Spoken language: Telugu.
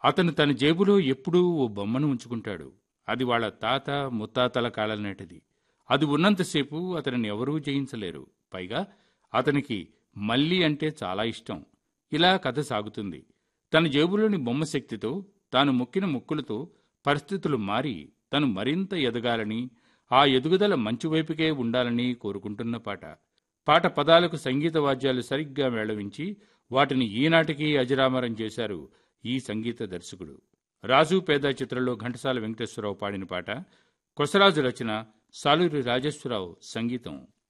అతను తన జేబులో ఎప్పుడూ ఓ బొమ్మను ఉంచుకుంటాడు అది వాళ్ళ తాత ముత్తాతల కాలం నాటిది అది ఉన్నంతసేపు అతనిని ఎవరూ జయించలేరు పైగా అతనికి మల్లి అంటే చాలా ఇష్టం ఇలా కథ సాగుతుంది తన జేబులోని బొమ్మ శక్తితో తాను మొక్కిన ముక్కులతో పరిస్థితులు మారి తను మరింత ఎదగాలని ఆ ఎదుగుదల మంచి వైపుకే ఉండాలని కోరుకుంటున్న పాట పాట పదాలకు సంగీత వాద్యాలు సరిగ్గా మేళవించి వాటిని ఈనాటికి అజరామరం చేశారు ఈ సంగీత దర్శకుడు రాజు పేద చిత్రంలో ఘంటసాల వెంకటేశ్వరరావు పాడిన పాట కొసరాజు రచన సాలూరి రాజేశ్వరరావు సంగీతం